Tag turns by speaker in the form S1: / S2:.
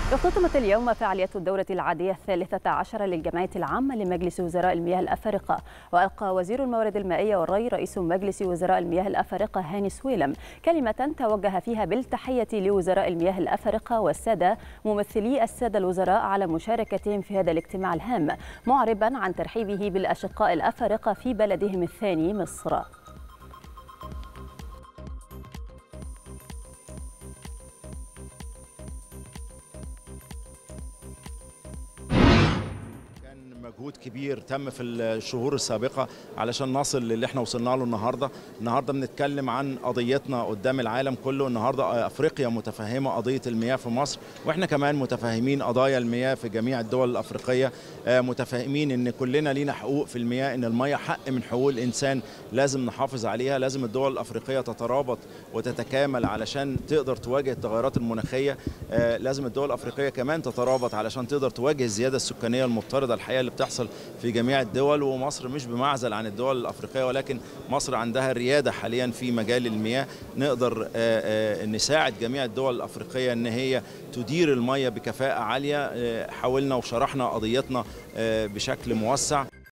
S1: اختتمت اليوم فعالية الدورة العادية الثالثة عشر للجمعية العامة لمجلس وزراء المياه الأفارقة وألقى وزير الموارد المائية والري رئيس مجلس وزراء المياه الأفارقة هاني سويلم كلمة توجه فيها بالتحية لوزراء المياه الأفارقة والسادة ممثلي السادة الوزراء على مشاركتهم في هذا الاجتماع الهام معربا عن ترحيبه بالأشقاء الأفارقة في بلدهم الثاني مصر
S2: مجهود كبير تم في الشهور السابقه علشان نصل للي احنا وصلنا له النهارده النهارده بنتكلم عن قضيتنا قدام العالم كله النهارده افريقيا متفهمه قضيه المياه في مصر واحنا كمان متفاهمين قضايا المياه في جميع الدول الافريقيه متفاهمين ان كلنا لينا حقوق في المياه ان المياه حق من حقوق الانسان لازم نحافظ عليها لازم الدول الافريقيه تترابط وتتكامل علشان تقدر تواجه التغيرات المناخيه لازم الدول الافريقيه كمان تترابط علشان تقدر تواجه الزياده السكانيه المفترضه الحقيقه اللي بتحصل في جميع الدول ومصر مش بمعزل عن الدول الافريقيه ولكن مصر عندها الرياده حاليا في مجال المياه نقدر نساعد جميع الدول الافريقيه ان هي تدير المياه بكفاءه عاليه حاولنا وشرحنا قضيتنا بشكل موسع